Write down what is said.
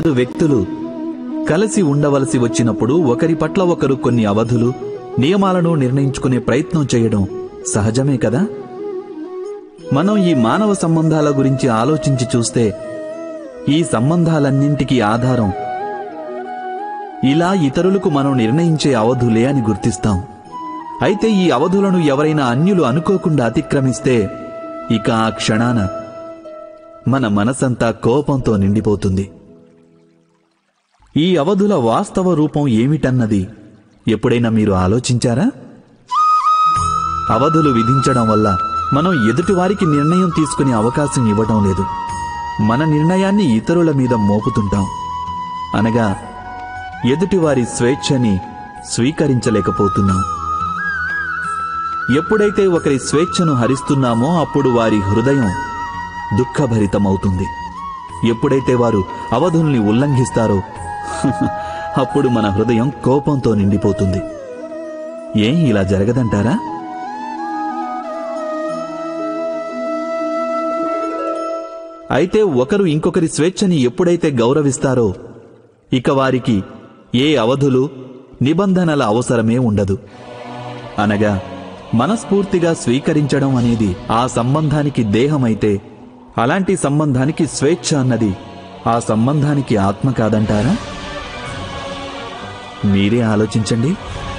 ఇద్దరు వ్యక్తులు కలిసి ఉండవలసి వచ్చినప్పుడు ఒకరి పట్ల ఒకరు కొన్ని అవధులు నియమాలను నిర్ణయించుకునే ప్రయత్నం చేయడం సహజమే కదా మనం ఈ మానవ సంబంధాల గురించి ఆలోచించి చూస్తే ఈ సంబంధాలన్నింటికీ ఆధారం ఇలా ఇతరులకు మనం నిర్ణయించే అవధులే అని గుర్తిస్తాం అయితే ఈ అవధులను ఎవరైనా అన్యులు అనుకోకుండా అతిక్రమిస్తే ఇక ఆ క్షణాన మన మనసంతా కోపంతో నిండిపోతుంది ఈ అవధుల వాస్తవ రూపం ఏమిటన్నది ఎప్పుడైనా మీరు ఆలోచించారా అవధులు విధించడం వల్ల మనం ఎదుటివారికి నిర్ణయం తీసుకునే అవకాశం ఇవ్వడం లేదు మన నిర్ణయాన్ని ఇతరుల మీద మోపుతుంటాం అనగా ఎదుటివారి స్వేచ్ఛని స్వీకరించలేకపోతున్నాం ఎప్పుడైతే ఒకరి స్వేచ్ఛను హరిస్తున్నామో అప్పుడు వారి హృదయం దుఃఖభరితమవుతుంది ఎప్పుడైతే వారు అవధుల్ని ఉల్లంఘిస్తారో అప్పుడు మన హృదయం కోపంతో నిండిపోతుంది ఏం ఇలా జరగదంటారా అయితే ఒకరు ఇంకొకరి స్వేచ్ఛని ఎప్పుడైతే గౌరవిస్తారో ఇక వారికి ఏ అవధులు నిబంధనల అవసరమే ఉండదు అనగా మనస్ఫూర్తిగా స్వీకరించడం అనేది ఆ సంబంధానికి దేహమైతే అలాంటి సంబంధానికి స్వేచ్ఛ అన్నది ఆ సంబంధానికి ఆత్మ కాదంటారా మీరే ఆలోచించండి